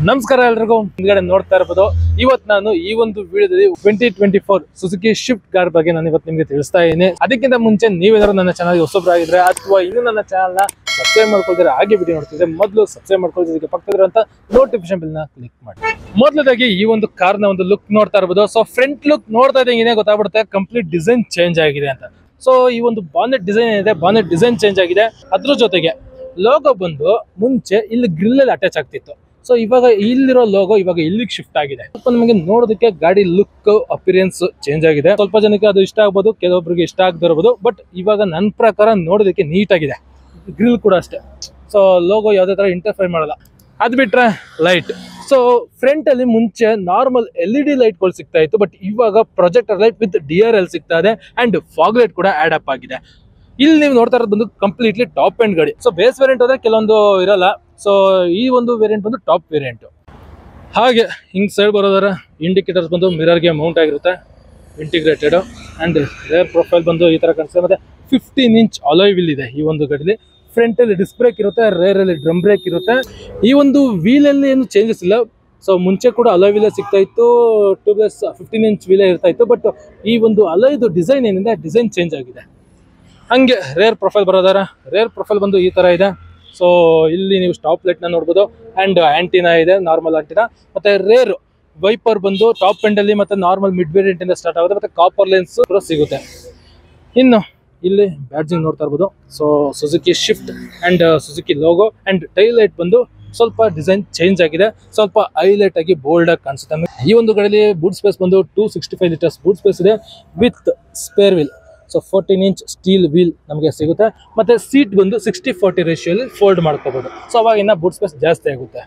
ನಮಸ್ಕಾರ ಎಲ್ರಿಗೂ ಹಿಂದ್ಗಡೆ ನೋಡ್ತಾ ಇರ್ಬೋದು ಇವತ್ತು ನಾನು ಈ ಒಂದು ವಿಡಿಯೋದಲ್ಲಿ twenty twenty four Suzuki Swift car ಬಗ್ಗೆ ನಾನು ಇವತ್ತು ನಿಮಗೆ ತಿಳಿಸ್ತಾ ಇದ್ದೀನಿ ಅದಕ್ಕಿಂತ ಮುಂಚೆ ನೀವೇನಾದ್ರು ನನ್ನ ಚಾನಲ್ ಹೊಸಬ್ರಾಗಿದ್ರೆ ಅಥವಾ ಇನ್ನು ನನ್ನ ಚಾನಲ್ನ ಸಬ್ಸ್ಕ್ರೈಬ್ ಮಾಡ್ಕೊಳ್ತಾರೆ ಹಾಗೆ ವಿಡಿಯೋ ನೋಡ್ತಿದ್ರೆ ಮೊದಲು ಸಬ್ಸ್ಕ್ರೈಬ್ ಮಾಡ್ಕೊಳ್ಳೋದಕ್ಕೆ ಪಕ್ಕದಲ್ಲಿರುವಂತ ನೋಟಿಫಿಕೇಶನ್ ಬಿಲ್ ನ ಕ್ಲಿಕ್ ಮಾಡಿ ಮೊದಲದಾಗಿ ಈ ಒಂದು ಕಾರ್ ನ ಒಂದು ಲುಕ್ ನೋಡ್ತಾ ಇರ್ಬೋದು ಸೊ ಫ್ರಂಟ್ ಲುಕ್ ನೋಡ್ತಾ ಇದ್ದಂಗೆ ಗೊತ್ತಾಗ್ಬಿಡುತ್ತೆ ಕಂಪ್ಲೀಟ್ ಡಿಸೈನ್ ಚೇಂಜ್ ಆಗಿದೆ ಅಂತ ಸೊ ಈ ಒಂದು ಬಾನೆಟ್ ಡಿಸೈನ್ ಏನಿದೆ ಬಾನೆಟ್ ಡಿಸೈನ್ ಚೇಂಜ್ ಆಗಿದೆ ಅದ್ರ ಜೊತೆಗೆ ಲೋಗೋ ಬಂದು ಮುಂಚೆ ಇಲ್ಲಿ ಗ್ರಿಲ್ ಅಲ್ಲಿ ಅಟ್ಯಾಚ್ ಆಗ್ತಿತ್ತು ಸೊ ಇವಾಗ ಇಲ್ಲಿರೋ ಲೋಗೋ ಇವಾಗ ಇಲ್ಲಿಗೆ ಶಿಫ್ಟ್ ಆಗಿದೆ ಸ್ವಲ್ಪ ನಮಗೆ ನೋಡೋದಕ್ಕೆ ಗಾಡಿ ಲುಕ್ ಅಪಿರಿಯನ್ಸ್ ಚೇಂಜ್ ಆಗಿದೆ ಸ್ವಲ್ಪ ಜನಕ್ಕೆ ಅದು ಇಷ್ಟ ಆಗ್ಬೋದು ಕೆಲವೊಬ್ಬರಿಗೆ ಇಷ್ಟ ಆಗದಿರ್ಬೋದು ಬಟ್ ಇವಾಗ ನನ್ನ ಪ್ರಕಾರ ನೋಡೋದಕ್ಕೆ ನೀಟ್ ಆಗಿದೆ ಗ್ರಿಲ್ ಕೂಡ ಅಷ್ಟೇ ಸೊ ಲೋಗೋ ಯಾವುದೇ ತರ ಇಂಟರ್ಫೈರ್ ಮಾಡಲ್ಲ ಅದ್ ಬಿಟ್ರೆ ಲೈಟ್ ಸೊ ಫ್ರಂಟ್ ಅಲ್ಲಿ ಮುಂಚೆ ನಾರ್ಮಲ್ ಎಲ್ ಇ ಡಿ ಲೈಟ್ಗಳು ಸಿಗ್ತಾ ಇತ್ತು ಬಟ್ ಇವಾಗ projector light with D R L ಸಿಗ್ತಾ ಇದೆ ಅಂಡ್ ಫಾಗ್ ಲೈಟ್ ಕೂಡ ಆಡ್ ಅಪ್ ಆಗಿದೆ ಇಲ್ಲಿ ನೀವು ನೋಡ್ತಾ ಇರೋದು ಬಂದು ಕಂಪ್ಲೀಟ್ಲಿ ಟಾಪ್ ಎಂಡ್ ಗಾಡಿ ಸೊ ಬೇಸ್ ವೇರಿಯಂಟ್ ಹೋದ್ರೆ ಕೆಲವೊಂದು ಇರಲ್ಲ ಸೊ ಈ ಒಂದು ವೇರಿಯಂಟ್ ಬಂದು ಟಾಪ್ ವೇರಿಯಂಟ್ ಹಾಗೆ ಹಿಂಗ್ ಸೈಡ್ ಬರೋದಾರ ಇಂಡಿಕೇಟರ್ಸ್ ಬಂದು ಮಿರರ್ಗೆ ಮೌಂಟ್ ಆಗಿರುತ್ತೆ ಇಂಟಿಗ್ರೇಟೆಡ್ ಅಂಡ್ ರೇರ್ ಪ್ರೊಫೈಲ್ ಬಂದು ಈ ತರ ಕಾಣಿಸ್ತದೆ ಮತ್ತೆ ಫಿಫ್ಟೀನ್ ಇಂಚ್ ಅಲಾಯ್ ವಿಲ್ ಇದೆ ಈ ಒಂದು ಗಾಡಿಲಿ ಫ್ರಂಟ್ ಅಲ್ಲಿ ಡಿಸ್ಕ್ ಬ್ರೇಕ್ ಇರುತ್ತೆ ರೇರ್ ಅಲ್ಲಿ ಡ್ರಮ್ ಬ್ರೇಕ್ ಇರುತ್ತೆ ಈ ಒಂದು ವೀಲ್ ಅಲ್ಲಿ ಏನು ಚೇಂಜಸ್ ಇಲ್ಲ ಸೊ ಮುಂಚೆ ಕೂಡ ಅಲಾಯ್ ವೀಲೇ ಸಿಗ್ತಾ ಇತ್ತು ಟ್ಯೂಬ್ಲೆಸ್ ಫಿಫ್ಟೀನ್ ಇಂಚ್ ವೀಲೇ ಇರ್ತಾ ಇತ್ತು ಬಟ್ ಈ ಒಂದು ಅಲಾಯ್ದು ಡಿಸೈನ್ ಏನಿದೆ ಡಿಸೈನ್ ಚೇಂಜ್ ಆಗಿದೆ ಹಂಗೆ ರೇರ್ ಪ್ರೊಫೈಲ್ ಬರೋದಾರ ರೇರ್ ಪ್ರೊಫೈಲ್ ಬಂದು ಈ ತರ ಇದೆ ಸೊ ಇಲ್ಲಿ ನೀವು ಸ್ಟಾಪ್ ಲೈಟ್ ನ ನೋಡ್ಬೋದು ಅಂಡ್ ಆಂಟಿನಾ ಇದೆ ನಾರ್ಮಲ್ ಆಂಟಿನಾ ಮತ್ತೆ ರೇರ್ ವೈಪರ್ ಬಂದು ಟಾಪ್ ಎಂಡ್ ಅಲ್ಲಿ ಮತ್ತೆ ನಾರ್ಮಲ್ ಮಿಡ್ ವೇರಿಯಂಟ್ ಇಂದ ಸ್ಟಾರ್ಟ್ ಆಗುತ್ತೆ ಮತ್ತೆ ಕಾಪರ್ ಲೆನ್ಸ್ ಕೂಡ ಸಿಗುತ್ತೆ ಇನ್ನು ಇಲ್ಲಿ ಬ್ಯಾಡ್ಜಿಂಗ್ ನೋಡ್ತಾ ಇರ್ಬೋದು so Suzuki Swift and Suzuki logo and tail light ಬಂದು ಸ್ವಲ್ಪ ಡಿಸೈನ್ ಚೇಂಜ್ ಆಗಿದೆ ಸ್ವಲ್ಪ ಹೈಲೈಟ್ ಆಗಿ ಬೋಲ್ಡ್ ಆಗಿ ಕಾಣಿಸುತ್ತೆ ನಮಗೆ. ಈ ಒಂದು ಗಾಡಿಯಲ್ಲಿ ಬೂಟ್ ಸ್ಪೇಸ್ ಬಂದು two sixty five litres boot space ಇದೆ with spare wheel so fourteen inch steel wheel ನಮಗೆ ಸಿಗುತ್ತೆ ಮತ್ತೆ ಸೀಟ್ ಬಂದು ಸಿಕ್ಸ್ಟಿ ಫೋರ್ಟಿ ರೇಷಿಯೋಲಿ ಫೋಲ್ಡ್ ಮಾಡ್ಕೋಬಹುದು ಸೊ ಅವಾಗ ಇನ್ನ ಬೂಟ್ ಸ್ಪೇಸ್ ಜಾಸ್ತಿ ಆಗುತ್ತೆ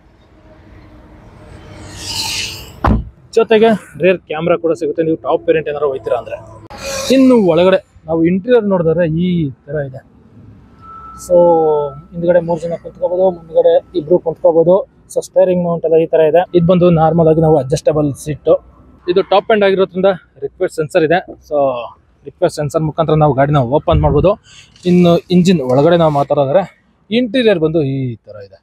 ಜೊತೆಗೆ ರೇರ್ ಕ್ಯಾಮ್ರಾ ಕೂಡ ಸಿಗುತ್ತೆ ನೀವು ಟಾಪ್ ವೇರಿಯಂಟ್ ಏನಾರು ಹೋಯ್ತೀರಾ ಅಂದ್ರೆ ಇನ್ನು ಒಳಗಡೆ ನಾವು ಇಂಟೀರಿಯರ್ ನೋಡಿದ್ರೆ ಈ ತರ ಇದೆ ಸೊ ಹಿಂದ್ಗಡೆ ಮೂರು ಜನ ಕುಂತ್ಕೋಬಹುದು ಮುಂದ್ಗಡೆ ಇಬ್ರು ಕುಂತ್ಕೋಬಹುದು ಸೊ ಸ್ಟೇರಿಂಗ್ ಮೌಂಟ್ ಎಲ್ಲ ಈ ತರ ಇದೆ ಇದು ಬಂದು ನಾರ್ಮಲ್ ಆಗಿ ನಾವು ಅಡ್ಜಸ್ಟಬಲ್ ಸೀಟ್ ಇದು ಟಾಪ್ ಎಂಡ್ ಆಗಿರೋದ್ರಿಂದ ರಿಕ್ವೆಸ್ಟ್ ಸೆನ್ಸರ್ ಇದೆ ಸೊ ರಿಕ್ವೆಸ್ಟ್ ಸೆನ್ಸರ್ ಮುಖಾಂತರ ನಾವು ಗಾಡಿನ ಓಪನ್ ಮಾಡ್ಬೋದು ಇನ್ನು ಇಂಜಿನ್ ಒಳಗಡೆ ನಾವು ಮಾತಾಡೋದ್ರೆ ಇಂಟೀರಿಯರ್ ಬಂದು ಈ ತರ ಇದೆ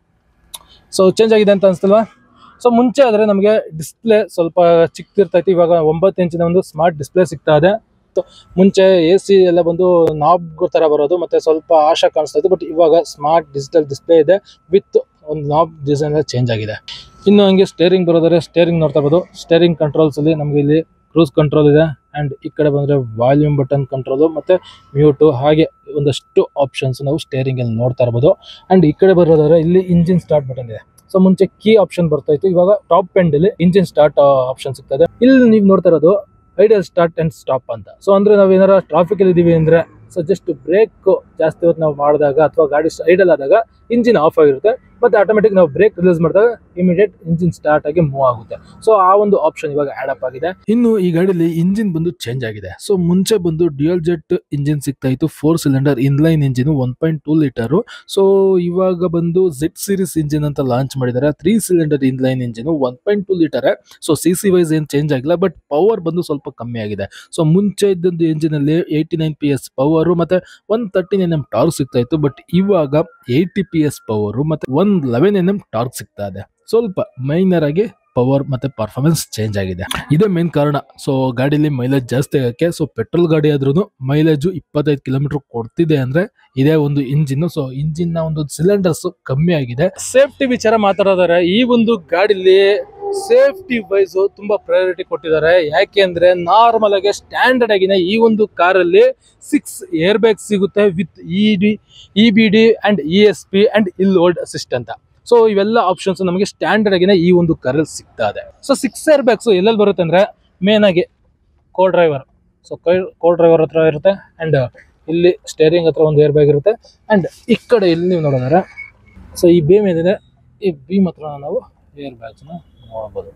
ಸೊ ಚೇಂಜ್ ಆಗಿದೆ ಅಂತ ಅನ್ಸ್ತಲ್ವಾ ಸೊ ಮುಂಚೆ ಆದರೆ ನಮಗೆ ಡಿಸ್ಪ್ಲೇ ಸ್ವಲ್ಪ ಚಿಕ್ಕದಿರ್ತೈತಿ ಇವಾಗ ಒಂಬತ್ತು ಇಂಚಿನ ಒಂದು ಸ್ಮಾರ್ಟ್ ಡಿಸ್ಪ್ಲೇ ಸಿಗ್ತಾ ಇದೆ ತ- ಮುಂಚೆ ಎ ಸಿ ಎಲ್ಲ ಬಂದು ನಾಬ್ ತರ ಬರೋದು ಮತ್ತೆ ಸ್ವಲ್ಪ ಆಶಾ ಕಾಣಿಸ್ತಾ ಇತ್ತು ಬಟ್ ಇವಾಗ ಸ್ಮಾರ್ಟ್ ಡಿಜಿಟಲ್ ಡಿಸ್ಪ್ಲೇ ಇದೆ ವಿತ್ ಒಂದು ನಾಬ್ ಡಿಸೈನ್ ಎಲ್ಲ ಚೇಂಜ್ ಆಗಿದೆ ಇನ್ನು ಹಂಗೆ ಸ್ಟೇರಿಂಗ್ ಬರೋದಾದ್ರೆ ಸ್ಟೇರಿಂಗ್ ನೋಡ್ತಾ ಇರ್ಬೋದು ಸ್ಟೇರಿಂಗ್ ಕಂಟ್ರೋಲ್ಸ್ ಅಲ್ಲಿ ನಮಗೆ ಇಲ್ಲಿ ಕ್ರೂಸ್ ಕಂಟ್ರೋಲ್ ಇದೆ ಅಂಡ್ ಈ ಕಡೆ ಬಂದ್ರೆ ವಾಲ್ಯೂಮ್ ಬಟನ್ ಕಂಟ್ರೋಲ್ ಮತ್ತೆ ಮ್ಯೂಟು ಹಾಗೆ ಒಂದಷ್ಟು ಆಪ್ಷನ್ಸ್ ನಾವು ಸ್ಟೇರಿಂಗ್ ಅಲ್ಲಿ ನೋಡ್ತಾ ಇರ್ಬೋದು ಅಂಡ್ ಈ ಕಡೆ ಬರೋದಾದ್ರೆ ಇಲ್ಲಿ ಇಂಜಿನ್ ಸ್ಟಾರ್ಟ್ ಬಟನ್ ಇದೆ ಸೊ ಮುಂಚೆ ಕೀ ಆಪ್ಷನ್ ಬರ್ತಾ ಇತ್ತು ಇವಾಗ ಟಾಪ್ ಎಂಡ್ ಅಲ್ಲಿ ಇಂಜಿನ್ ಸ್ಟಾರ್ಟ್ ಆಪ್ಷನ್ ಸಿಗ್ತದೆ ಇಲ್ಲಿ ನೀವು ನೋಡ್ತಾ ಇರೋದು ಐಡಿಯಲ್ ಸ್ಟಾರ್ಟ್ ಅಂಡ್ ಸ್ಟಾಪ್ ಅಂತ ಸೊ ಅಂದ್ರೆ ನಾವ್ ಏನಾರ ಟ್ರಾಫಿಕ್ ಅಲ್ಲಿ ಇದೀವಿ ಅಂದ್ರೆ ಸೊ ಜಸ್ಟ್ ಬ್ರೇಕ್ ಜಾಸ್ತಿ ಹೊತ್ತು ನಾವು ಮಾಡಿದಾಗ ಅಥವಾ ಗಾಡಿ ಐಡಲ್ ಆದಾಗ ಇಂಜಿನ್ ಆಫ್ ಆಗಿರುತ್ತೆ ಮತ್ತೆ ಆಟೋಮೆಟಿಕ್ ನಾವು ಬ್ರೇಕ್ ರಿಲೀಸ್ ಮಾಡಿದಾಗ ಇಮಿಡಿಯೇಟ್ ಇಂಜಿನ್ ಸ್ಟಾರ್ಟ್ ಆಗಿ ಮೂವ್ ಆಗುತ್ತೆ ಸೊ ಆ ಒಂದು ಆಪ್ಷನ್ ಇವಾಗ ಆಡ್ ಅಪ್ ಆಗಿದೆ ಇನ್ನು ಈ ಗಾಡಿಯಲ್ಲಿ ಇಂಜಿನ್ ಬಂದು ಚೇಂಜ್ ಆಗಿದೆ ಸೊ ಮುಂಚೆ ಬಂದು ಡ್ಯೂಯಲ್ ಜೆಟ್ ಇಂಜಿನ್ ಸಿಗ್ತಾ ಇತ್ತು four cylinder inline engine one point two litre so ಇವಾಗ ಬಂದು ಜೆಡ್ ಸೀರೀಸ್ ಇಂಜಿನ್ ಅಂತ ಲಾಂಚ್ ಮಾಡಿದ್ದಾರೆ three cylinder inline engine one point two litre so C C wise ಏನು ಚೇಂಜ್ ಆಗಿಲ್ಲ ಬಟ್ ಪವರ್ ಬಂದು ಸ್ವಲ್ಪ ಕಮ್ಮಿ ಆಗಿದೆ ಸೊ ಮುಂಚೆ ಇದ್ದದ್ದು ಇಂಜಿನ್ ಅಲ್ಲಿ eighty nine P S power ಮತ್ತೆ one thirteen N M torque ಸಿಗ್ತಾ ಇತ್ತು ಬಟ್ ಇವಾಗ ಏಯ್ಟಿ ಪಿ ಎಸ್ ಪವರ್ ಮತ್ತೆ one eleven N M torque ಸಿಗ್ತಾ ಇದೆ ಸ್ವಲ್ಪ ಮೈನರ್ ಆಗಿ ಪವರ್ ಮತ್ತೆ ಪರ್ಫಾರ್ಮೆನ್ಸ್ ಚೇಂಜ್ ಆಗಿದೆ ಇದೇ ಮೇನ್ ಕಾರಣ ಸೊ ಗಾಡಿಲಿ ಮೈಲೇಜ್ ಜಾಸ್ತಿ ಆಗಕ್ಕೆ ಸೊ ಪೆಟ್ರೋಲ್ ಗಾಡಿ ಆದ್ರೂ ಮೈಲೇಜ್ ಇಪ್ಪತ್ತೈದು ಕಿಲೋಮೀಟರ್ ಕೊಡ್ತಿದೆ ಅಂದ್ರೆ ಇದೇ ಒಂದು ಇಂಜಿನ್ ಸೊ ಇಂಜಿನ್ ನ ಒಂದು ಸಿಲಿಂಡರ್ಸ್ ಕಮ್ಮಿ ಆಗಿದೆ ಸೇಫ್ಟಿ ವಿಚಾರ ಮಾತಾಡೋದಾರೆ ಈ ಒಂದು ಗಾಡಿಲಿ ಸೇಫ್ಟಿ ವೈಸ್ ತುಂಬಾ ಪ್ರಯಾರಿಟಿ ಕೊಟ್ಟಿದ್ದಾರೆ ಯಾಕೆ ಅಂದ್ರೆ ನಾರ್ಮಲ್ ಆಗಿ ಸ್ಟ್ಯಾಂಡರ್ಡ್ ಆಗಿನ ಈ ಒಂದು ಕಾರಲ್ಲಿ ಸಿಕ್ಸ್ ಏರ್ ಬ್ಯಾಗ್ ಸಿಗುತ್ತೆ with E D E B D and E S P and hill hold assist ಅಂತ ಸೊ ಇವೆಲ್ಲ ಆಪ್ಷನ್ಸ್ ನಮಗೆ ಸ್ಟ್ಯಾಂಡರ್ಡ್ ಆಗಿನ ಈ ಒಂದು ಕಾರಲ್ಲಿ ಸಿಗ್ತಾ ಇದೆ ಸೊ ಸಿಕ್ಸ್ ಏರ್ ಬ್ಯಾಗ್ಸ್ ಎಲ್ಲೆಲ್ಲಿ ಬರುತ್ತೆ ಅಂದ್ರೆ ಮೇನ್ ಆಗಿ co driver so co driver ಹತ್ರ ಇರುತ್ತೆ ಅಂಡ್ ಇಲ್ಲಿ ಸ್ಟೇರಿಂಗ್ ಹತ್ರ ಒಂದು ಏರ್ ಬ್ಯಾಗ್ ಇರುತ್ತೆ ಅಂಡ್ ಈ ಕಡೆ ಇಲ್ಲಿ ನೀವು ನೋಡಿದ್ರೆ ಸೊ ಈ ಬೀಮ್ ಏನಿದೆ ಈ ಬೀಮ್ ಹತ್ರ ನಾವು ಏರ್ ಬ್ಯಾಗ್ಸ್ನ ನೋಡ್ಬೋದು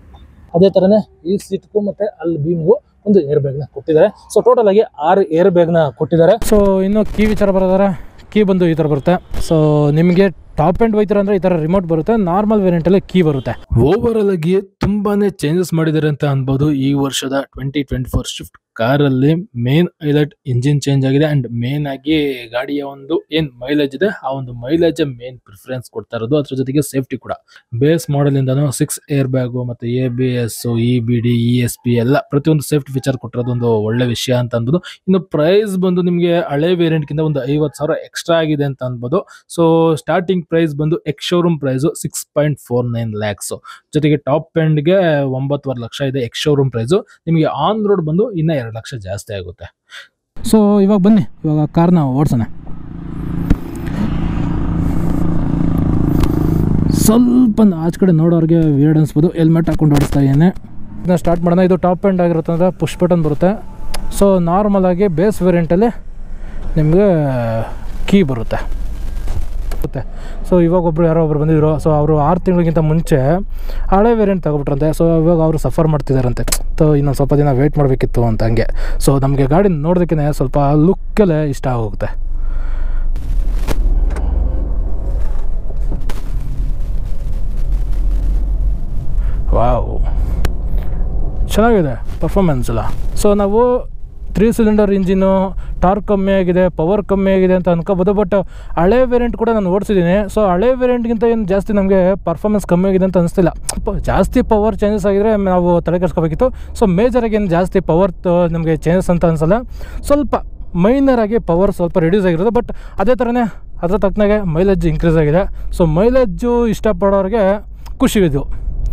ಅದೇ ಥರನೇ ಈ ಸೀಟ್ಗೂ ಮತ್ತೆ ಅಲ್ಲಿ ಬೀಮ್ಗೂ ಒಂದು ಏರ್ ಬ್ಯಾಗ್ನ ಕೊಟ್ಟಿದ್ದಾರೆ ಸೊ ಟೋಟಲ್ ಆಗಿ ಆರು ಏರ್ ಬ್ಯಾಗ್ನ ಕೊಟ್ಟಿದ್ದಾರೆ ಸೊ ಇನ್ನು ಕೀ ವಿಚಾರ ಬರೋದಾರೆ ಕೀ ಬಂದು ಈ ಥರ ಬರುತ್ತೆ ಸೊ ನಿಮಗೆ ಟಾಪ್ ಎಂಡ್ ಹೋಯ್ತಾರೆ ಅಂದರೆ ಈ ಥರ ರಿಮೋಟ್ ಬರುತ್ತೆ ನಾರ್ಮಲ್ ವೇರಿಯಂಟಲ್ಲಿ ಕೀ ಬರುತ್ತೆ ಓವರಾಲ್ ಆಗಿ ತುಂಬಾನೇ ಚೇಂಜಸ್ ಮಾಡಿದ್ದಾರೆ ಅಂತ ಅನ್ಬೋದು ಈ ವರ್ಷದ ಟ್ವೆಂಟಿ ಟ್ವೆಂಟಿ ಫೋರ್ ಶಿಫ್ಟ್ ಕಾರಲ್ಲಿ ಮೇನ್ ಹೈಲೈಟ್ ಇಂಜಿನ್ ಚೇಂಜ್ ಆಗಿದೆ ಅಂಡ್ ಮೇನ್ ಆಗಿ ಗಾಡಿಯ ಒಂದು ಏನ್ ಮೈಲೇಜ್ ಇದೆ ಆ ಒಂದು ಮೈಲೇಜ್ ಮೇನ್ ಪ್ರಿಫರೆನ್ಸ್ ಕೊಡ್ತಾ ಇರೋದು ಅದ್ರ ಜೊತೆಗೆ ಸೇಫ್ಟಿ ಕೂಡ ಬೇಸ್ ಮಾಡೆಲ್ ಇಂದಾನು ಸಿಕ್ಸ್ ಏರ್ ಬ್ಯಾಗು ಮತ್ತೆ A B S E B D E S P ಎಲ್ಲ ಪ್ರತಿಯೊಂದು ಸೇಫ್ಟಿ ಫೀಚರ್ ಕೊಟ್ಟಿರೋದು ಒಂದು ಒಳ್ಳೆ ವಿಷಯ ಅಂತ ಅನ್ಬೋದು ಇನ್ನು ಪ್ರೈಸ್ ಬಂದು ನಿಮಗೆ ಹಳೆ ವೇರಿಯಂಟ್ ಗಿಂತ ಒಂದು ಐವತ್ತು ಸಾವಿರ ಎಕ್ಸ್ಟ್ರಾ ಆಗಿದೆ ಅಂತ ಅನ್ಬೋದು ಸೊ ಸ್ಟಾರ್ಟಿಂಗ್ ಪ್ರೈಸ್ ಬಂದು ex showroom price six point four nine lakhs ಜೊತೆಗೆ ಟಾಪ್ ಎಂಡ್ಗೆ ಒಂಬತ್ತುವರೆ ಲಕ್ಷ ಇದೆ ಎಕ್ಸ್ ಶೋರೂಮ್ ಪ್ರೈಸು ನಿಮಗೆ ಆನ್ ರೋಡ್ ಬಂದು ಇನ್ನ ಎರಡು ಲಕ್ಷ ಜಾಸ್ತಿ ಆಗುತ್ತೆ ಸೊ ಇವಾಗ ಬನ್ನಿ ಇವಾಗ ಕಾರ್ನ ಓಡಿಸೋಣ ಸ್ವಲ್ಪ ಆಚೆ ಕಡೆ ನೋಡೋರಿಗೆ ವಿಯರ್ಡ್ ಅನ್ಸ್ಬೋದು ಹೆಲ್ಮೆಟ್ ಹಾಕೊಂಡು ಓಡಿಸ್ತಾ ಇದ್ದೇನೆ ಇದನ್ನ ಸ್ಟಾರ್ಟ್ ಮಾಡೋಣ ಇದು ಟಾಪ್ ಎಂಡ್ ಆಗಿರುತ್ತೆ ಅಂದರೆ ಪುಷ್ ಬಟನ್ ಬರುತ್ತೆ ಸೊ ನಾರ್ಮಲ್ ಆಗಿ ಬೇಸ್ ವೇರಿಯಂಟಲ್ಲಿ ನಿಮಗೆ ಕೀ ಬರುತ್ತೆ ಬರುತ್ತೆ ಸೊ ಇವಾಗ ಒಬ್ರು ಯಾರೋ ಒಬ್ರು ಬಂದಿದ್ರು ಸೊ ಅವರು ಆರು ತಿಂಗಳಿಗಿಂತ ಮುಂಚೆ ಹಳೆ ವೇರಿಯಂಟ್ ತಗೊಬಿಟ್ರಂತೆ ಸೊ ಇವಾಗ ಅವರು ಸಫರ್ ಮಾಡ್ತಿದ್ದಾರಂತೆ ಸೊ ಇನ್ನೊಂದು ಸ್ವಲ್ಪ ದಿನ ವೆಯ್ಟ್ ಮಾಡಬೇಕಿತ್ತು ಅಂತ ಹಂಗೆ ಸೊ ನಮಗೆ ಗಾಡಿ ನೋಡೋದಕ್ಕೆ ಸ್ವಲ್ಪ ಲುಕ್ಕಲ್ಲೇ ಇಷ್ಟ ಆಗೋಗುತ್ತೆ ವಾವ್ ಚೆನ್ನಾಗಿದೆ ಪರ್ಫಾಮೆನ್ಸ್ ಎಲ್ಲ ಸೊ ನಾವು ತ್ರೀ ಸಿಲಿಂಡರ್ ಇಂಜಿನು ಟಾರ್ಕ್ ಕಮ್ಮಿ ಆಗಿದೆ ಪವರ್ ಕಮ್ಮಿ ಆಗಿದೆ ಅಂತ ಅನ್ಕೋಬೋದು ಬಟ್ ಹಳೆ ವೇರಿಯಂಟ್ ಕೂಡ ನಾನು ಓಡಿಸಿದ್ದೀನಿ ಸೊ ಹಳೆ ವೇರಿಯಂಟ್ಗಿಂತ ಏನು ಜಾಸ್ತಿ ನಮಗೆ ಪರ್ಫಾಮೆನ್ಸ್ ಕಮ್ಮಿ ಆಗಿದೆ ಅಂತ ಅನಿಸ್ತಿಲ್ಲ ಪ- ಜಾಸ್ತಿ ಪವರ್ ಚೇಂಜಸ್ ಆಗಿದ್ರೆ ನಾವು ತಲೆ ಕೆಡಿಸ್ಕೋಬೇಕಿತ್ತು ಸೊ ಮೇಜರಾಗಿ ಏನು ಜಾಸ್ತಿ ಪವರ್ ನಮಗೆ ಚೇಂಜಸ್ ಅಂತ ಅನಿಸಲ್ಲ ಸ್ವಲ್ಪ ಮೈನರ್ ಆಗಿ ಪವರ್ ಸ್ವಲ್ಪ ರಿಡ್ಯೂಸ್ ಆಗಿರೋದು ಬಟ್ ಅದೇ ಥರನೇ ಅದ್ರ ತಕ್ಕನಾಗೆ ಮೈಲೇಜ್ ಇನ್ಕ್ರೀಸ್ ಆಗಿದೆ ಸೊ ಮೈಲೇಜು ಇಷ್ಟಪಡೋರಿಗೆ ಖುಷಿ ಇದು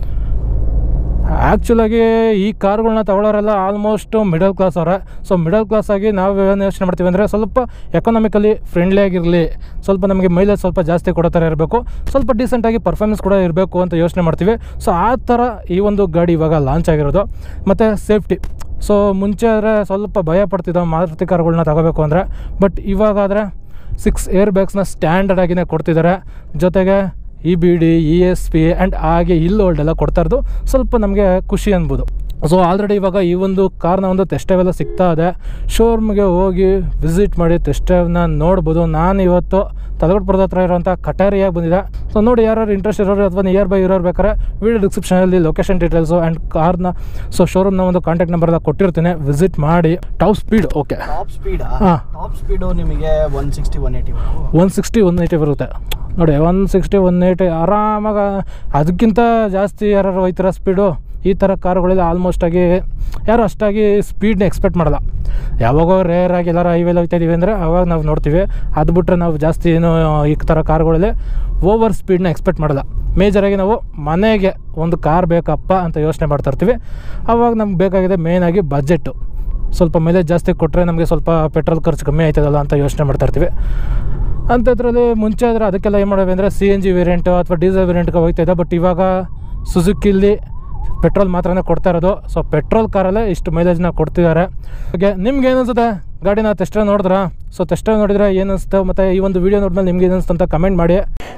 ಆ್ಯಕ್ಚುಲಾಗಿ ಈ ಕಾರ್ಗಳನ್ನ ತಗೊಳ್ಳೋರೆಲ್ಲ ಆಲ್ಮೋಸ್ಟ್ ಮಿಡಲ್ ಕ್ಲಾಸ್ ಅವರ ಸೊ ಮಿಡಲ್ ಕ್ಲಾಸ್ ಆಗಿ ನಾವು ಏನು ಯೋಚನೆ ಮಾಡ್ತೀವಿ ಅಂದರೆ ಸ್ವಲ್ಪ ಎಕನಾಮಿಕಲಿ ಫ್ರೆಂಡ್ಲಿ ಆಗಿರಲಿ ಸ್ವಲ್ಪ ನಮಗೆ ಮೈಲೇಜ್ ಸ್ವಲ್ಪ ಜಾಸ್ತಿ ಕೊಡೋ ಥರ ಇರಬೇಕು ಸ್ವಲ್ಪ ಡೀಸೆಂಟಾಗಿ ಪರ್ಫಾರ್ಮೆನ್ಸ್ ಕೂಡ ಇರಬೇಕು ಅಂತ ಯೋಚನೆ ಮಾಡ್ತೀವಿ ಸೊ ಆ ಥರ ಈ ಒಂದು ಗಾಡಿ ಇವಾಗ ಲಾಂಚ್ ಆಗಿರೋದು ಮತ್ತು ಸೇಫ್ಟಿ ಸೊ ಮುಂಚೆ ಆದರೆ ಸ್ವಲ್ಪ ಭಯ ಪಡ್ತಿದ್ದೋ ಮಾರುತಿ ಕಾರ್ಗಳನ್ನ ತಗೋಬೇಕು ಅಂದರೆ ಬಟ್ ಇವಾಗಾದರೆ ಸಿಕ್ಸ್ ಏರ್ ಬ್ಯಾಗ್ಸ್ನ ಸ್ಟ್ಯಾಂಡರ್ಡ್ ಆಗಿನೇ ಕೊಡ್ತಿದ್ದಾರೆ ಜೊತೆಗೆ E B D E S P and ಹಾಗೆ ಇಲ್ಲಿ ಓಲ್ಡ್ ಎಲ್ಲ ಕೊಡ್ತಾ ಇರೋದು ಸ್ವಲ್ಪ ನಮಗೆ ಖುಷಿ ಅನ್ಬೋದು ಸೊ ಆಲ್ರೆಡಿ ಇವಾಗ ಈ ಒಂದು ಕಾರ್ನ ಒಂದು ಟೆಸ್ಟ್ ಡ್ರೈವ್ ಎಲ್ಲ ಸಿಗ್ತಾ ಇದೆ ಶೋರೂಮ್ಗೆ ಹೋಗಿ ವಿಸಿಟ್ ಮಾಡಿ ಟೆಸ್ಟ್ ಡ್ರೈವ್ನ ನೋಡ್ಬೋದು ನಾನು ಇವತ್ತು ತಲಗಡ್ಪುರದ ಹತ್ರ ಇರೋಂಥ ಕಟಾರಿಯಾಗಿ ಬಂದಿದೆ ಸೊ ನೋಡಿ ಯಾರು ಇಂಟ್ರೆಸ್ಟ್ ಇರೋರು ಅಥವಾ ನಿಯರ್ ಬೈ ಇರೋರು ಬೇಕಾದ್ರೆ ವಿಡಿಯೋ ಡಿಸ್ಕ್ರಿಪ್ಷನಲ್ಲಿ ಲೊಕೇಶನ್ ಡೀಟೇಲ್ಸು ಆ್ಯಂಡ್ ಕಾರ್ನ ಸೊ ಶೋರೂಮ್ನ ಒಂದು ಕಾಂಟ್ಯಾಕ್ಟ್ ನಂಬರ್ ಎಲ್ಲ ಕೊಟ್ಟಿರ್ತೀನಿ ವಿಸಿಟ್ ಮಾಡಿ top speed okay top speed ಹಾ. ಟಾಪ್ ಸ್ಪೀಡು ನಿಮಗೆ one sixty one eighty one sixty one eighty ಬರುತ್ತೆ ನೋಡಿ ಒನ್ ಸಿಕ್ಸ್ಟಿ ಒನ್ ಏಯ್ಟಿ ಆರಾಮಾಗ ಅದಕ್ಕಿಂತ ಜಾಸ್ತಿ ಯಾರು ಹೋಯ್ತಿರೋ ಸ್ಪೀಡು ಈ ಥರ ಕಾರುಗಳೆಲ್ಲ ಆಲ್ಮೋಸ್ಟ್ ಆಗಿ ಯಾರು ಅಷ್ಟಾಗಿ ಸ್ಪೀಡ್ನ ಎಕ್ಸ್ಪೆಕ್ಟ್ ಮಾಡಲ್ಲ ಯಾವಾಗೋ ರೇರ್ ಆಗಿ ಎಲ್ಲರೂ ಹೈವೇಲಿ ಹೋಗ್ತಾ ಇದೀವಿ ಅಂದರೆ ಅವಾಗ ನಾವು ನೋಡ್ತೀವಿ ಅದು ಬಿಟ್ಟರೆ ನಾವು ಜಾಸ್ತಿ ಏನು ಈ ಥರ ಕಾರುಗಳಲ್ಲಿ ಓವರ್ ಸ್ಪೀಡ್ನ ಎಕ್ಸ್ಪೆಕ್ಟ್ ಮಾಡಲ್ಲ ಮೇಜರಾಗಿ ನಾವು ಮನೆಗೆ ಒಂದು ಕಾರ್ ಬೇಕಪ್ಪ ಅಂತ ಯೋಚನೆ ಮಾಡ್ತಾ ಇರ್ತೀವಿ ಅವಾಗ ನಮ್ಗೆ ಬೇಕಾಗಿದೆ ಮೇಯ್ನಾಗಿ ಬಜೆಟ್ಟು ಸ್ವಲ್ಪ ಮೈಲೇಜ್ ಜಾಸ್ತಿ ಕೊಟ್ಟರೆ ನಮಗೆ ಸ್ವಲ್ಪ ಪೆಟ್ರೋಲ್ ಖರ್ಚು ಕಮ್ಮಿ ಆಯ್ತದಲ್ಲ ಅಂತ ಯೋಚನೆ ಮಾಡ್ತಾ ಇರ್ತೀವಿ ಅಂಥದ್ರಲ್ಲಿ ಮುಂಚೆ ಆದರೆ ಅದಕ್ಕೆಲ್ಲ ಏನು ಮಾಡಬೇಕು ಅಂದರೆ ಸಿ ಎನ್ ಜಿ ವೇರಿಯಂಟು ಅಥವಾ ಡೀಸೆಲ್ ವೇರಿಯಂಟ್ಗೆ ಹೋಗ್ತಾ ಇದೆ ಬಟ್ ಇವಾಗ ಸುಜುಕಿಲಿ ಪೆಟ್ರೋಲ್ ಮಾತ್ರನೇ ಕೊಡ್ತಾ ಇರೋದು ಸೊ ಪೆಟ್ರೋಲ್ ಕಾರಲ್ಲೇ ಇಷ್ಟು ಮೈಲೇಜ್ನ ಕೊಡ್ತಿದ್ದಾರೆ ಹಾಗೆ ನಿಮ್ಗೆ ಏನು ಅನ್ಸುತ್ತೆ ಗಾಡಿನ ಟೆಸ್ಟ್ ನೋಡಿದ್ರಾ ಸೊ ಟೆಸ್ಟ್ ನೋಡಿದ್ರೆ ಏನು ಅನಿಸುತ್ತೆ ಮತ್ತು ಈ ಒಂದು ವೀಡಿಯೋ ನೋಡಿದ್ಮೇಲೆ ನಿಮ್ಗೆ ಏನು ಅನಿಸ್ತು ಅಂತ ಕಮೆಂಟ್ ಮಾಡಿ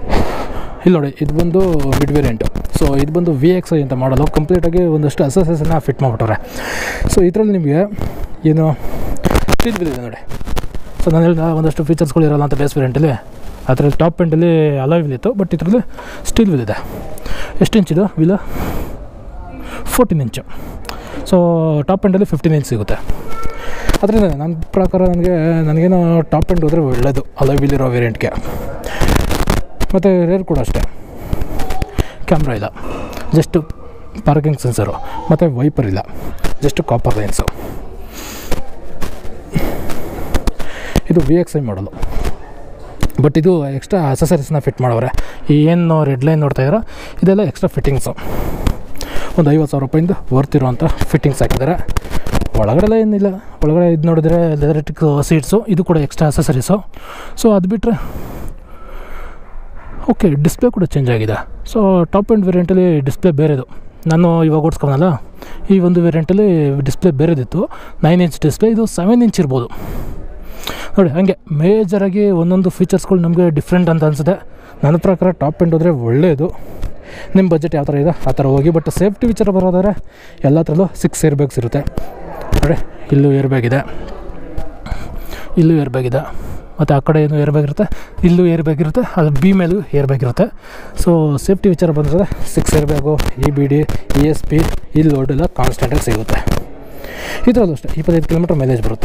ಇಲ್ಲಿ ನೋಡಿ ಇದು ಬಂದು ಮಿಡ್ ವೇರಿಯಂಟು ಸೊ ಇದು ಬಂದು ವಿ ಎಕ್ಸ್ ಐ ಅಂತ ಮಾಡಲು ಕಂಪ್ಲೀಟಾಗಿ ಒಂದಷ್ಟು ಅಸೆಸಸ್ನ ಫಿಟ್ ಮಾಡಿಬಿಟ್ಟವ್ರೆ ಸೊ ಇದರಲ್ಲಿ ನಿಮಗೆ ಏನು ಸ್ಟೀಲ್ ಬಿಲ್ ಇದೆ ನೋಡಿ ಸೊ ನಾನು ಹೇಳಿದ ಒಂದಷ್ಟು ಫೀಚರ್ಸ್ಗಳು ಇರಲ್ಲ ಅಂತ ಬೇಸ್ ವೇರಿಯಂಟಲ್ಲಿ ಅದರಲ್ಲಿ ಟಾಪ್ ಎಂಡಲ್ಲಿ ಅಲಾಯ್ ವಿಲ್ ಇತ್ತು ಬಟ್ ಇದರಲ್ಲಿ ಸ್ಟೀಲ್ ವಿಲ್ ಇದೆ ಎಷ್ಟು ಇಂಚ್ ಇದು wheel fourteen inch so top ಎಂಡಲ್ಲಿ ಫಿಫ್ಟೀನ್ ಇಂಚ್ ಸಿಗುತ್ತೆ ಅದರಿಂದ ನನ್ನ ಪ್ರಕಾರ ನನಗೆ ನನಗೇನೋ ಟಾಪ್ ಎಂಡ್ ಹೋದರೆ ಒಳ್ಳೆಯದು ಅಲಾಯ್ ವಿಲ್ ಇರೋ ವೇರಿಯಂಟ್ಗೆ ಮತ್ತು ರೇರ್ ಕೂಡ ಅಷ್ಟೇ ಕ್ಯಾಮ್ರಾ ಇಲ್ಲ ಜಸ್ಟ್ ಪಾರ್ಕಿಂಗ್ ಸೆನ್ಸರು ಮತ್ತು ವೈಪರ್ ಇಲ್ಲ ಜಸ್ಟ್ ಕಾಪರ್ ಲೈನ್ಸು ಇದು ವಿ ಎಕ್ಸ್ ಐ ಮಾಡಲು ಬಟ್ ಇದು ಎಕ್ಸ್ಟ್ರಾ ಅಸಸರೀಸ್ನ ಫಿಟ್ ಮಾಡವ್ರೆ ಈ ಏನು ರೆಡ್ ಲೈನ್ ನೋಡ್ತಾ ಇದ್ದೀರಾ ಇದೆಲ್ಲ ಎಕ್ಸ್ಟ್ರಾ ಫಿಟ್ಟಿಂಗ್ಸು ಒಂದು ಐವತ್ತು ಸಾವಿರ ರೂಪಾಯಿಂದ ವರ್ತಿರುವಂಥ ಫಿಟ್ಟಿಂಗ್ಸ್ ಹಾಕಿದ್ದಾರೆ ಒಳಗಡೆ ಏನಿಲ್ಲ ಒಳಗಡೆ ಇದು ನೋಡಿದ್ರೆ ಲೆದರೆಟಿಕ್ ಸೀಟ್ಸು ಇದು ಕೂಡ ಎಕ್ಸ್ಟ್ರಾ ಅಸಸರೀಸು ಸೊ ಅದು ಬಿಟ್ಟರೆ ಓಕೆ ಡಿಸ್ಪ್ಲೇ ಕೂಡ ಚೇಂಜ್ ಆಗಿದೆ ಸೊ ಟಾಪ್ ಎಂಡ್ ವೇರಿಯಂಟಲ್ಲಿ ಡಿಸ್ಪ್ಲೇ ಬೇರೆದು ನಾನು ಇವಾಗ ಓಡಿಸ್ಕೊನಲ್ಲ ಈ ಒಂದು ವೇರಿಯಂಟಲ್ಲಿ ಡಿಸ್ಪ್ಲೇ ಬೇರೆದಿತ್ತು ನೈನ್ ಇಂಚ್ ಡಿಸ್ಪ್ಲೇ ಇದು ಸೆವೆನ್ ಇಂಚ್ ಇರ್ಬೋದು ನೋಡಿ ಹಾಗೆ ಮೇಜರಾಗಿ ಒಂದೊಂದು ಫೀಚರ್ಸ್ಗಳು ನಮಗೆ ಡಿಫ್ರೆಂಟ್ ಅಂತ ಅನಿಸುತ್ತೆ ನನ್ನ ಪ್ರಕಾರ ಟಾಪ್ ಎಂಡ್ ಹೋದರೆ ಒಳ್ಳೆಯದು ನಿಮ್ಮ ಬಜೆಟ್ ಯಾವ ಥರ ಇದೆ ಆ ಥರ ಹೋಗಿ ಬಟ್ ಸೇಫ್ಟಿ ವಿಚಾರ ಬರೋದಾದ್ರೆ ಎಲ್ಲ ಥರಲ್ಲೂ ಸಿಕ್ಸ್ ಏರ್ ಬ್ಯಾಗ್ಸ್ ಇರುತ್ತೆ ನೋಡಿ ಇಲ್ಲೂ ಏರ್ ಬ್ಯಾಗ್ ಇದೆ ಇಲ್ಲೂ ಏರ್ ಬ್ಯಾಗ್ ಇದೆ ಮತ್ತು ಆ ಕಡೆ ಏನು ಏರ್ ಬ್ಯಾಗ್ ಇರುತ್ತೆ ಇಲ್ಲೂ ಏರ್ ಬ್ಯಾಗ್ ಇರುತ್ತೆ ಅದು ಬಿ ಮೇಲೂ ಏರ್ ಬ್ಯಾಗ್ ಇರುತ್ತೆ ಸೊ ಸೇಫ್ಟಿ ವಿಚಾರ ಬಂದರೆ six air bag E B D E S P ಈ ಲೋಡ್ ಎಲ್ಲ ಕಾನ್ಸ್ಟೆಂಟಾಗಿ ಸಿಗುತ್ತೆ ಇದರಲ್ಲೂ ಅಷ್ಟೇ ಇಪ್ಪತ್ತೈದು ಕಿಲೋಮೀಟ್ರ್ ಮೈಲೇಜ್ ಬರುತ್ತೆ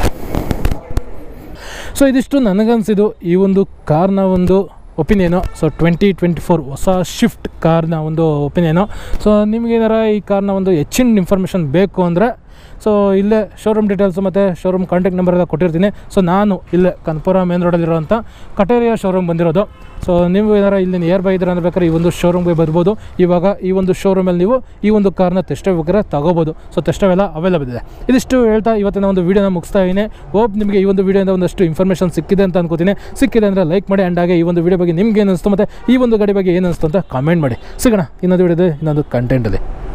ಸೊ ಇದಿಷ್ಟು ನನಗನ್ಸಿದ್ದು ಈ ಒಂದು ಕಾರ್ನ ಒಂದು opinion so twenty twenty four ಹೊಸ ಶಿಫ್ಟ್ ಕಾರ್ನ ಒಂದು ಒಪಿನಿಯನು ಸೊ ನಿಮಗೇನಾರ ಈ ಕಾರ್ನ ಒಂದು ಹೆಚ್ಚಿನ ಇನ್ಫಾರ್ಮೇಷನ್ ಬೇಕು ಅಂದರೆ ಸೊ ಇಲ್ಲೇ ಶೋರೂಮ್ ಡೀಟೇಲ್ಸು ಮತ್ತು ಶೋರೂಮ್ ಕಾಂಟ್ಯಾಕ್ಟ್ ನಂಬರ್ ಎಲ್ಲ ಕೊಟ್ಟಿರ್ತೀನಿ ಸೊ ನಾನು ಇಲ್ಲೇ ಕನ್ಪುರ ಮೇನ್ ರೋಡಲ್ಲಿರೋಂಥ ಕಟೇರಿಯ ಶೋರೂಮ್ ಬಂದಿರೋದು ಸೊ ನೀವು ಏನಾರ ಇಲ್ಲಿ ನಿಯರ್ ಬೈ ಇದ್ರೆ ಬೇಕಾದ್ರೆ ಈ ಒಂದು ಶೋರೂಮ್ಗೆ ಬರ್ಬೋದು ಇವಾಗ ಈ ಒಂದು ಶೋರೂಮಲ್ಲಿ ನೀವು ಈ ಒಂದು ಕಾರ್ನ ಟೆಸ್ಟ್ ಬೇಕಾದ್ರೆ ತಗೋಬೋದು ಸೊ ಟೆಸ್ಟ್ ಎಲ್ಲ ಅವೈಲಬಲ್ ಇದೆ ಇದಿಷ್ಟು ಹೇಳ್ತಾ ಇವತ್ತಿನ ಒಂದು ವೀಡಿಯೋನ ಮುಗಿಸ್ತಾ ಇದ್ದೀನಿ ಹೋಪ್ ನಿಮಗೆ ಈ ಒಂದು ವೀಡಿಯೋಯಿಂದ ಒಂದಷ್ಟು ಇನ್ಫಾರ್ಮೇಷನ್ ಸಿಕ್ಕಿದೆ ಅಂತ ಅನ್ಕೋತೀನಿ ಸಿಕ್ಕಿದೆ ಅಂದರೆ ಲೈಕ್ ಮಾಡಿ ಆ್ಯಂಡ್ ಹಾಗೆ ಈ ಒಂದು ವೀಡಿಯೋ ಬಗ್ಗೆ ನಿಮ್ಗೆ ಏನು ಅನಿಸ್ತು ಮತ್ತು ಈ ಒಂದು ಗಾಡಿ ಬಗ್ಗೆ ಏನು ಅನಿಸ್ತು ಅಂತ ಕಾಮೆಂಟ್ ಮಾಡಿ ಸಿಗೋಣ ಇನ್ನೊಂದು ವೀಡಿಯೋದೆ ಇನ್ನೊಂದು ಕಂಟೆಂಟಲ್ಲಿ